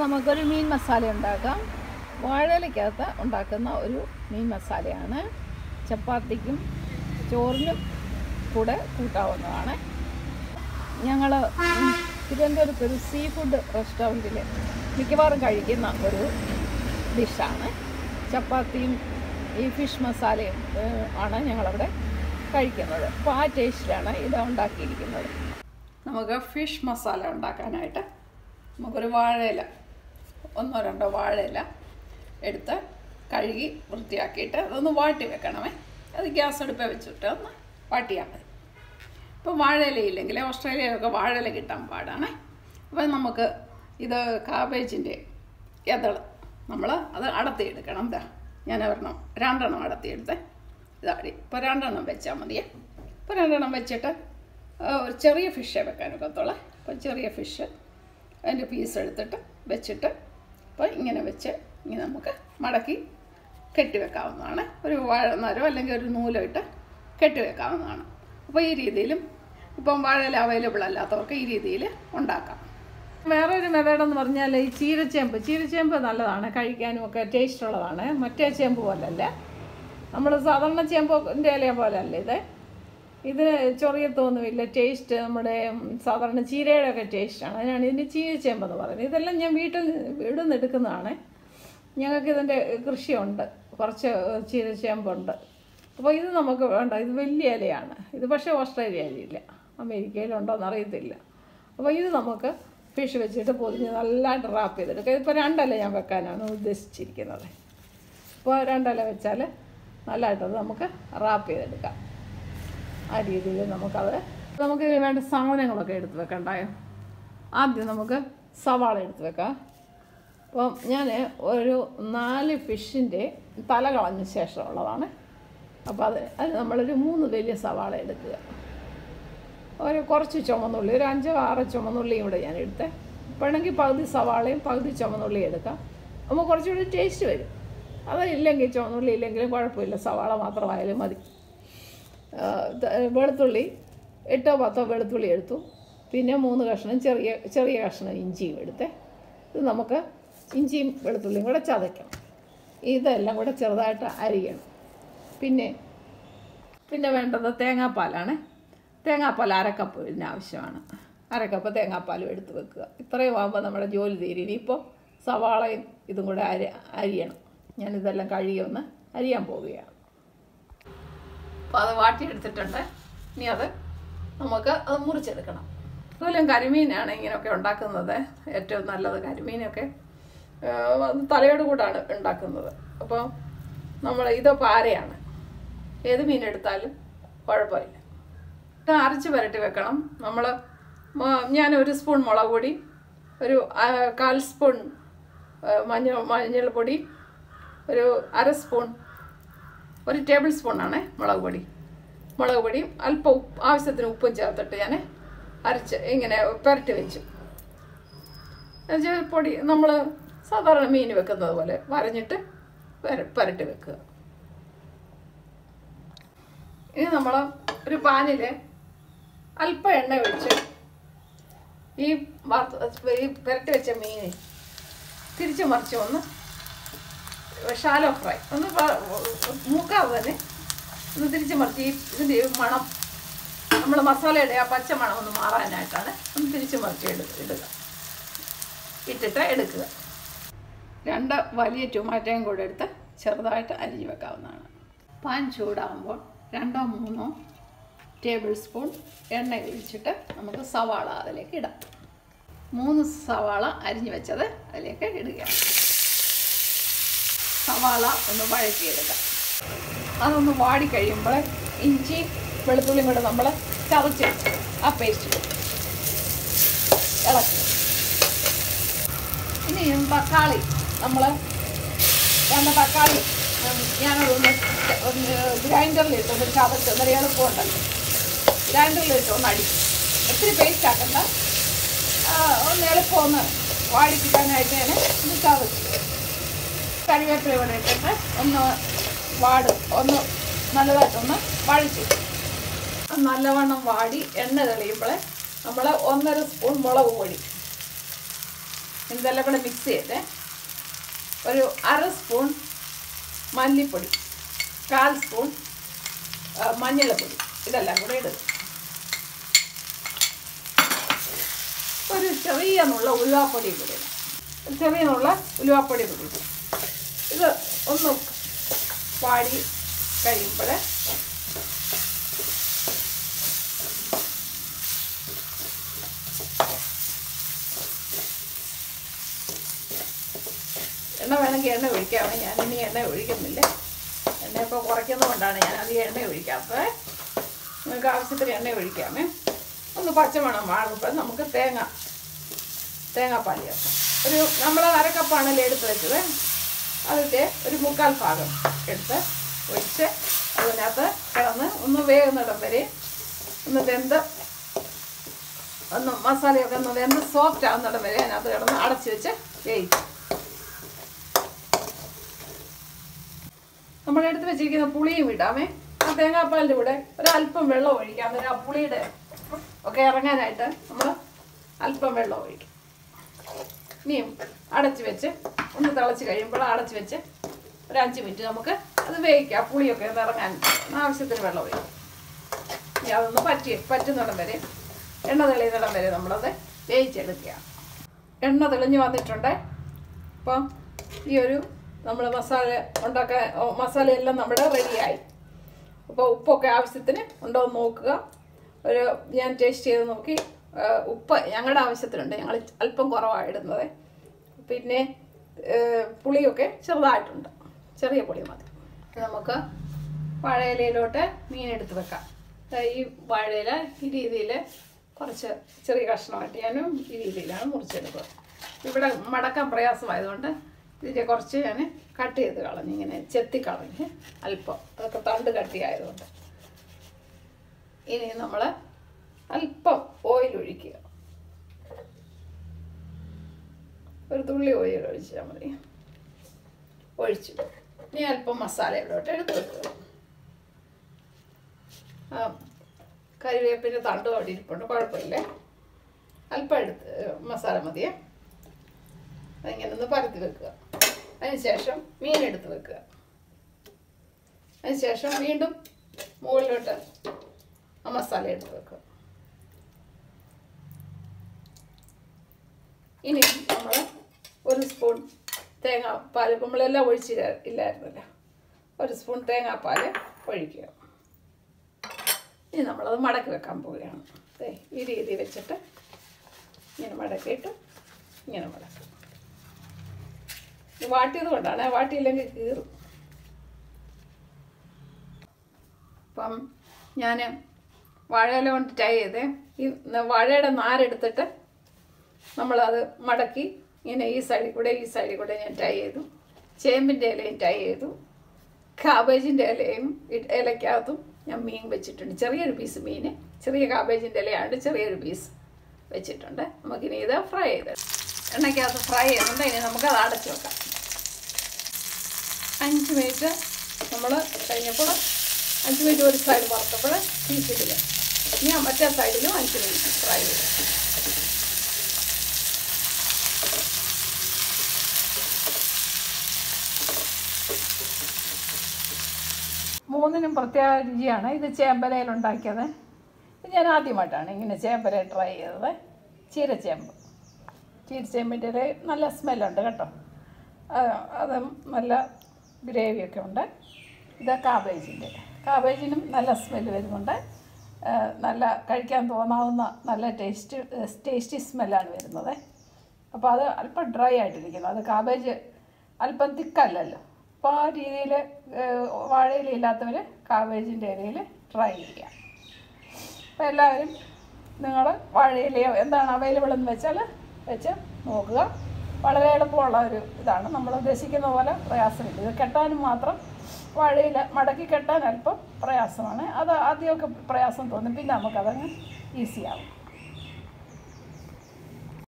നമുക്കൊരു മീൻ മസാല ഉണ്ടാക്കാം വാഴയിലക്കകത്ത് ഉണ്ടാക്കുന്ന ഒരു മീൻ മസാലയാണ് ചപ്പാത്തിക്കും ചോറിനും കൂടെ കൂട്ടാവുന്നതാണ് ഞങ്ങൾ തിരുവനന്തപുരത്ത് ഒരു സീ ഫുഡ് റെസ്റ്റോറൻറ്റിൽ മിക്കവാറും കഴിക്കുന്ന ഒരു ഡിഷാണ് ചപ്പാത്തിയും ഈ ഫിഷ് മസാലയും ഏഹ്, ആണ് ഞങ്ങളവിടെ കഴിക്കുന്നത് അപ്പോൾ ആ ടേസ്റ്റിലാണ് ഇത് ഉണ്ടാക്കിയിരിക്കുന്നത് നമുക്ക് ഫിഷ് മസാല ഉണ്ടാക്കാനായിട്ട് നമുക്കൊരു വാഴയില ഒന്നോ രണ്ടോ വാഴയില എടുത്ത് കഴുകി വൃത്തിയാക്കിയിട്ട് അതൊന്ന് വാട്ടി വെക്കണമേ അത് ഗ്യാസ് അടുപ്പിൽ വെച്ചിട്ട് ഒന്ന് വാട്ടിയാൽ മതി ഇപ്പോൾ വാഴയില ഇല്ലെങ്കിൽ ഓസ്ട്രേലിയയിലൊക്കെ വാഴയില കിട്ടാൻ പാടാണ് അപ്പം നമുക്ക് ഇത് കാബേജിൻ്റെ ഇതൾ നമ്മൾ അത് അടത്തിയെടുക്കണം എന്താ ഞാൻ ഒരെണ്ണം രണ്ടെണ്ണം അടത്തിയെടുത്ത് ഇതാടി ഇപ്പോൾ രണ്ടെണ്ണം വെച്ചാൽ മതിയേ ഇപ്പോൾ രണ്ടെണ്ണം വെച്ചിട്ട് ആ, ഒരു ചെറിയ ഫിഷേ വെക്കാനൊക്കത്തുള്ളൂ അപ്പോൾ ചെറിയ ഫിഷ് അതിൻ്റെ പീസ് എടുത്തിട്ട് വെച്ചിട്ട് അപ്പോൾ ഇങ്ങനെ വെച്ച് ഇങ്ങനെ നമുക്ക് മടക്കി കെട്ടിവെക്കാവുന്നതാണ് ഒരു വാഴനാരോ അല്ലെങ്കിൽ ഒരു നൂലോ ഇട്ട് കെട്ടിവെക്കാവുന്നതാണ് അപ്പോൾ ഈ രീതിയിലും ഇപ്പം വാഴയില അവൈലബിൾ അല്ലാത്തവർക്ക് ഈ രീതിയിൽ ഉണ്ടാക്കാം വേറൊരു മെത്തേഡ് എന്ന് പറഞ്ഞാൽ ഈ ചീരച്ചേമ്പ് ചീരച്ചേമ്പ് നല്ലതാണ് കഴിക്കാനും ഒക്കെ ടേസ്റ്റ് ഉള്ളതാണ് മറ്റേ ചേമ്പ് പോലല്ല നമ്മൾ സാധാരണ ചേമ്പിൻ്റെ ഇല പോലല്ല ഇത് ഇതിന് ചൊറിയത്തൊന്നുമില്ല ടേസ്റ്റ് നമ്മുടെ ഉം, സാധാരണ ചീരയുടെ ഒക്കെ ടേസ്റ്റാണ് അതിനാണ് ഇതിന് ചീരച്ചേമ്പ് എന്ന് പറയുന്നത് ഇതെല്ലാം ഞാൻ വീട്ടിൽ ഇവിടെ നിന്ന് എടുക്കുന്നതാണ് ഞങ്ങൾക്ക് ഇതിൻ്റെ കൃഷിയുണ്ട് കുറച്ച് ചീരച്ചേമ്പുണ്ട് അപ്പോൾ ഇത് നമുക്ക് വേണ്ട ഇത് വലിയ ഇലയാണ് ഇത് പക്ഷേ ഓസ്ട്രേലിയയിലില്ല അമേരിക്കയിലുണ്ടോ എന്നറിയത്തില്ല അപ്പോൾ ഇത് നമുക്ക് ഫിഷ് വെച്ചിട്ട് പൊതിഞ്ഞ് നല്ലതായിട്ട് റാപ്പ് ചെയ്തെടുക്കുക ഇതിപ്പോൾ രണ്ടല്ല ഞാൻ വെക്കാനാണ് ഉദ്ദേശിച്ചിരിക്കുന്നത് ഇപ്പോൾ രണ്ടല വെച്ചാൽ നല്ലതായിട്ടത് നമുക്ക് റാപ്പ് ചെയ്തെടുക്കാം ആ രീതിയിൽ നമുക്കത് നമുക്ക് ഇതിന് വേണ്ട സാധനങ്ങളൊക്കെ എടുത്ത് വെക്കണ്ടായോ ആദ്യം നമുക്ക് സവാള എടുത്ത് വെക്കാം അപ്പം ഞാൻ ഒരു നാല് ഫിഷിൻ്റെ തല കളഞ്ഞ ശേഷമുള്ളതാണ് അപ്പോൾ അത് അത് നമ്മളൊരു മൂന്ന് വലിയ സവാള എടുക്കുക ഒരു കുറച്ച് ചുമന്നുള്ളി ഒരു അഞ്ചോ ആറോ ചുമന്നുള്ളിയും കൂടെ ഞാൻ എടുത്തേ വേണമെങ്കിൽ പകുതി സവാളയും പകുതി ചുമന്നുള്ളി എടുക്കാം അപ്പോൾ കുറച്ചുകൂടി ടേസ്റ്റ് വരും അത് ഇല്ലെങ്കിൽ ചുമന്നുള്ളി ഇല്ലെങ്കിലും കുഴപ്പമില്ല സവാള മാത്രമായാലും മതി ആ, ത- വെളുത്തുള്ളി എട്ടോ പത്തോ വെളുത്തുള്ളി എടുത്തു പിന്നെ മൂന്ന് കഷ്ണം ചെറിയ ചെറിയ കഷ്ണം ഇഞ്ചിയും എടുത്തേ ഇത് നമുക്ക് ഇഞ്ചിയും വെളുത്തുള്ളിയും കൂടെ ചതയ്ക്കണം ഇതെല്ലാം കൂടെ ചെറുതായിട്ട് അരിയണം പിന്നെ പിന്നെ വേണ്ടത് തേങ്ങാപ്പാലാണ് തേങ്ങാപ്പാൽ അരക്കപ്പ് ഇതിന് ആവശ്യമാണ് അരക്കപ്പ് തേങ്ങാപ്പാലും എടുത്ത് വെക്കുക ഇത്രയും ആകുമ്പോൾ നമ്മുടെ ജോലി തീരും ഇനിയിപ്പോൾ സവാളയും ഇതും കൂടെ അരി അരിയണം ഞാനിതെല്ലാം കഴുകിയൊന്ന് അരിയാൻ പോവുകയാണ് അപ്പോൾ അത് വാട്ടിയെടുത്തിട്ടുണ്ട് ഇനി അത് നമുക്ക് അത് മുറിച്ചെടുക്കണം അതുപോലെ കരിമീനാണ് ഇങ്ങനെയൊക്കെ ഉണ്ടാക്കുന്നത് ഏറ്റവും നല്ലത് കരിമീനൊക്കെ ആ, അത് തലയോട് കൂടാണ് ഉണ്ടാക്കുന്നത് അപ്പോൾ നമ്മൾ ഇത് പാരയാണ് ഏത് മീൻ എടുത്താലും കുഴപ്പമില്ല ഇത് അരച്ച് പുരട്ടി വെക്കണം നമ്മൾ ഞാൻ ഒരു സ്പൂൺ മുളക് പൊടി ഒരു ആ, കാൽ സ്പൂൺ ആ, മഞ്ഞൾ മഞ്ഞൾപ്പൊടി ഒരു അര സ്പൂൺ ഒരു ടേബിൾ സ്പൂണാണ് മുളക് പൊടി മുളക് പൊടിയും അല്പം ഉപ്പ് ആവശ്യത്തിന് ഉപ്പും ചേർത്തിട്ട് ഞാൻ അരച്ച് ഇങ്ങനെ പുരട്ടി വെച്ചു എന്നുവെച്ചാൽ പൊടി നമ്മൾ സാധാരണ മീൻ വെക്കുന്നത് പോലെ വരഞ്ഞിട്ട് പുര- പുരട്ടി വെക്കുക ഇനി നമ്മൾ ഒരു പാനിൽ അല്പം എണ്ണ ഒഴിച്ച് ഈ വറുത്ത് ഈ പുരട്ടി വെച്ച മീൻ തിരിച്ച് മറിച്ച് ഒന്ന് ഷാലോ ഫ്രൈ ഒന്ന് വ- മൂക്കാതെ തന്നെ ഒന്ന് തിരിച്ച് മറിച്ച് ഈ ഇതിൻ്റെ ഈ മണം നമ്മൾ മസാലയുടെ ആ പച്ച മണം ഒന്ന് മാറാനായിട്ടാണ് ഒന്ന് തിരിച്ച് മറിച്ച് എടു ഇടുക ഇട്ടിട്ട് എടുക്കുക രണ്ട് വലിയ ടൊമാറ്റോയും കൂടെ എടുത്ത് ചെറുതായിട്ട് അരിഞ്ഞു വെക്കാവുന്നതാണ് പാൻ ചൂടാകുമ്പോൾ രണ്ടോ മൂന്നോ ടേബിൾ സ്പൂൺ എണ്ണ ഒഴിച്ചിട്ട് നമുക്ക് സവാള അതിലേക്ക് ഇടാം മൂന്ന് സവാള അരിഞ്ഞു വെച്ചത് അതിലേക്ക് ഇടുകയാണ് സവാള ഒന്ന് വഴറ്റിയെടുക്കാം അതൊന്ന് വാടി കഴിയുമ്പോൾ ഇഞ്ചി വെളുത്തുള്ളിയും കൂടെ നമ്മൾ ചതച്ച് വെച്ചു ആ പേസ്റ്റ് ഇളക്കുക ഇനി തക്കാളി നമ്മൾ രണ്ട് തക്കാളി ഉം, ഞാനതൊന്ന് ഒന്ന് ഗ്രൈൻഡറിലിട്ട് ഒന്ന് ചതച്ച് ഒരു എളുപ്പമുണ്ടല്ലോ ഗ്രൈൻഡറിലിട്ട് ഒന്ന് അടിക്കും ഒത്തിരി പേസ്റ്റ് ആക്കണ്ട ആ, ഒന്ന് എളുപ്പം ഒന്ന് വാടി കിട്ടാനായിട്ട് ഞാൻ ഒന്ന് ചതച്ചു കറിവേപ്പില ഇവിടെ ഇട്ടിട്ട് ഒന്ന് വാട് ഒന്ന് നല്ലതായിട്ടൊന്ന് വഴിച്ചു നല്ലവണ്ണം വാടി എണ്ണ തെളിയുമ്പോൾ നമ്മൾ ഒന്നര സ്പൂൺ മുളക് പൊടി ഇതെല്ലാം കൂടെ മിക്സ് ചെയ്തേ ഒരു അര സ്പൂൺ മല്ലിപ്പൊടി കാൽ സ്പൂൺ ആ, മഞ്ഞൾപ്പൊടി ഇതെല്ലാം കൂടെ ഇടുക ഒരു ചെറിയ നുള്ള ഉലുവാപ്പൊടി കൂടി ഇടാം. ഒരു ചെറിയ നുള്ള ഉലുവാപ്പൊടി കൂടി ഇടും. ഇത് ഒന്ന് വാടി കഴിയുമ്പോൾ എണ്ണ വേണമെങ്കിൽ എണ്ണ ഒഴിക്കാമേ ഞാൻ ഇനി എണ്ണ ഒഴിക്കുന്നില്ല എണ്ണ ഇപ്പോൾ കുറയ്ക്കുന്നതുകൊണ്ടാണ് ഞാൻ അധികം എണ്ണ ഒഴിക്കാത്തത് നിങ്ങൾക്ക് ആവശ്യത്തിന് എണ്ണ ഒഴിക്കാമേ ഒന്ന് പച്ചമണം വാങ്ങുമ്പോൾ നമുക്ക് തേങ്ങ തേങ്ങാപ്പാൽ ചേർക്കാം ഒരു നമ്മൾ അരക്കപ്പാണല്ലോ എടുത്ത് വെച്ചത് അതിൻ്റെ ഒരു മുക്കാൽ ഭാഗം എടുത്ത് ഒഴിച്ച് അതിനകത്ത് കിടന്ന് ഒന്ന് വേകുന്നിടം വരെ ഒന്ന് വെന്ത് ഒന്ന് മസാലയൊക്കെ ഒന്ന് വെന്ത് സോഫ്റ്റ് ആകുന്നിടം വരെ അതിനകത്ത് കിടന്ന് അടച്ച് വെച്ച് വേവിക്കും നമ്മൾ എടുത്ത് വെച്ചിരിക്കുന്ന പുളിയും ഇടാമേ ആ തേങ്ങാപ്പാലിൻ്റെ കൂടെ ഒരല്പം വെള്ളം ഒഴിക്കാം അന്നേരം ആ പുളിയുടെ ഒക്കെ ഇറങ്ങാനായിട്ട് നമ്മൾ അല്പം വെള്ളം ഒഴിക്കും ഇനിയും അടച്ച് വെച്ച് ഒന്ന് തിളച്ച് കഴിയുമ്പോൾ അടച്ച് വെച്ച് ഒരു അഞ്ച് മിനിറ്റ് നമുക്ക് അത് വേവിക്കാം പുളിയൊക്കെ ഒന്ന് ഇറങ്ങാൻ ആവശ്യത്തിന് വെള്ളം ഒഴിക്കും ഇനി അതൊന്ന് പറ്റി പറ്റുന്നിടം വരെ എണ്ണ തെളിയുന്നിടം വരെ നമ്മളത് വേവിച്ചെടുക്കുക എണ്ണ തെളിഞ്ഞ് വന്നിട്ടുണ്ട് അപ്പം ഈ ഒരു നമ്മൾ മസാല ഉണ്ടാക്കാൻ ഓ, മസാലയെല്ലാം നമ്മുടെ റെഡിയായി അപ്പോൾ ഉപ്പൊക്കെ ആവശ്യത്തിന് ഉണ്ടോ എന്ന് നോക്കുക ഒരു ഞാൻ ടേസ്റ്റ് ചെയ്ത് നോക്കി ആ, ഉപ്പ് ഞങ്ങളുടെ ആവശ്യത്തിനുണ്ട് ഞങ്ങൾ അല്പം കുറവാണ് ഇടുന്നത് പിന്നെ ഏ, പുളിയൊക്കെ ചെറുതായിട്ടുണ്ട് ചെറിയ പുളി മതി ഇത് നമുക്ക് വാഴയിലയിലോട്ട് മീൻ എടുത്ത് വെക്കാം ദാ ഈ വാഴയില ഈ രീതിയിൽ കുറച്ച് ചെറിയ കഷ്ണമായിട്ട് ഞാനും ഈ രീതിയിലാണ് മുറിച്ചെടുക്കുക ഇവിടെ മടക്കാൻ പ്രയാസമായതുകൊണ്ട് ഇതിൻ്റെ കുറച്ച് ഞാൻ കട്ട് ചെയ്ത് കളഞ്ഞു ഇങ്ങനെ ചെത്തി കളഞ്ഞ് അല്പം അതൊക്കെ തണ്ട് കട്ടിയായതുകൊണ്ട് ഇനി നമ്മൾ അല്പം ഓയിൽ ഒഴിക്കുക ഒരു തുള്ളി ഓയിൽ ഒഴിച്ചാൽ മതി ഒഴിച്ചു ഇനി അല്പം മസാല ഇവിടോട്ട് എടുത്ത് വെക്കുക ആ കറിവേപ്പിൻ്റെ തണ്ട് അവിടെ ഇരിപ്പുണ്ട് കുഴപ്പമില്ലേ അല്പം എടുത്ത് മസാല മതിയേ അതിങ്ങനെ ഒന്ന് പരത്തി വെക്കുക അതിനുശേഷം മീൻ എടുത്ത് വെക്കുക അതിനുശേഷം വീണ്ടും മുകളിലോട്ട് ആ മസാല എടുത്ത് വെക്കുക ഇനി നമ്മൾ ഒരു സ്പൂൺ തേങ്ങാപ്പാൽ നമ്മളെല്ലാം ഒഴിച്ചില്ല ഇല്ലായിരുന്നല്ലോ ഒരു സ്പൂൺ തേങ്ങാപ്പാൽ ഒഴിക്കുക ഇനി നമ്മളത് മടക്കി വെക്കാൻ പോവുകയാണ് ദേ ഈ രീതി വെച്ചിട്ട് ഇങ്ങനെ മടക്കിയിട്ട് ഇങ്ങനെ മടക്കും ഇത് വാട്ടിയത് കൊണ്ടാണ് വാട്ടിയില്ലെങ്കിൽ കീറും അപ്പം ഞാൻ വാഴയില കൊണ്ട് ടൈ ചെയ്തേ ഈ വാഴയുടെ നാരെടുത്തിട്ട് നമ്മളത് മടക്കി ഇങ്ങനെ ഈ സൈഡിൽ കൂടെ ഈ സൈഡിൽ കൂടെ ഞാൻ ടൈ ചെയ്തു ചേമ്പിൻ്റെ ഇലയും ടൈ ചെയ്തു കാബേജിൻ്റെ ഇലയും ഇ- ഇലയ്ക്കകത്തും ഞാൻ മീൻ വെച്ചിട്ടുണ്ട് ചെറിയൊരു പീസ് മീൻ ചെറിയ കാബേജിൻ്റെ ഇലയാണ്ട് ചെറിയൊരു പീസ് വെച്ചിട്ടുണ്ട് നമുക്കിനി ഇത് ഫ്രൈ ചെയ്ത് എണ്ണയ്ക്കകത്ത് ഫ്രൈ ചെയ്യുന്നുണ്ട് ഇനി നമുക്കത് അടച്ച് വെക്കാം അഞ്ച് മിനിറ്റ് നമ്മൾ കഴിഞ്ഞപ്പോൾ അഞ്ച് മിനിറ്റ് ഒരു സൈഡ് വറുത്തപ്പോൾ തിരിച്ചിട്ടില്ല ഇനി ആ മറ്റേ സൈഡിലും അഞ്ച് മിനിറ്റ് ഫ്രൈ ചെയ്ത് മൂന്നിനും പ്രത്യേക രുചിയാണ് ഇത് ചേമ്പലയിൽ ഉണ്ടാക്കിയത് ഇത് ഞാൻ ആദ്യമായിട്ടാണ് ഇങ്ങനെ ചേമ്പല ട്രൈ ചെയ്തത് ചീരച്ചേമ്പ് ചീരച്ചേമ്പിൻ്റെ ഇല നല്ല സ്മെല്ലുണ്ട് കേട്ടോ ആ, അത് നല്ല ഗ്രേവിയൊക്കെ ഉണ്ട് ഇത് കാബേജിൻ്റെ കാബേജിനും നല്ല സ്മെല്ല് വരുന്നുണ്ട് ആ, നല്ല കഴിക്കാൻ തോന്നാവുന്ന നല്ല ടേസ്റ്റ് ടേസ്റ്റി സ്മെല്ലാണ് വരുന്നത് അപ്പോൾ അത് അല്പം ഡ്രൈ ആയിട്ടിരിക്കുന്നു അത് കാബേജ് അല്പം തിക്കല്ലല്ലോ അപ്പോൾ ആ രീതിയിൽ വാഴയില ഇല്ലാത്തവർ കാബേജിൻ്റെ ഇലയിൽ ട്രൈ ചെയ്യാം അപ്പോൾ എല്ലാവരും നിങ്ങൾ വാഴയിലയോ എന്താണ് അവൈലബിൾ എന്ന് വെച്ചാൽ വെച്ച് നോക്കുക വളരെ എളുപ്പമുള്ള ഒരു ഇതാണ് നമ്മൾ ഉദ്ദേശിക്കുന്ന പോലെ പ്രയാസമില്ല ഇത് കെട്ടാനും മാത്രം വാഴയില മടക്കി കെട്ടാൻ അല്പം പ്രയാസമാണ് അത് ആദ്യമൊക്കെ പ്രയാസം തോന്നും പിന്നെ നമുക്കതങ്ങ് ഈസിയാവും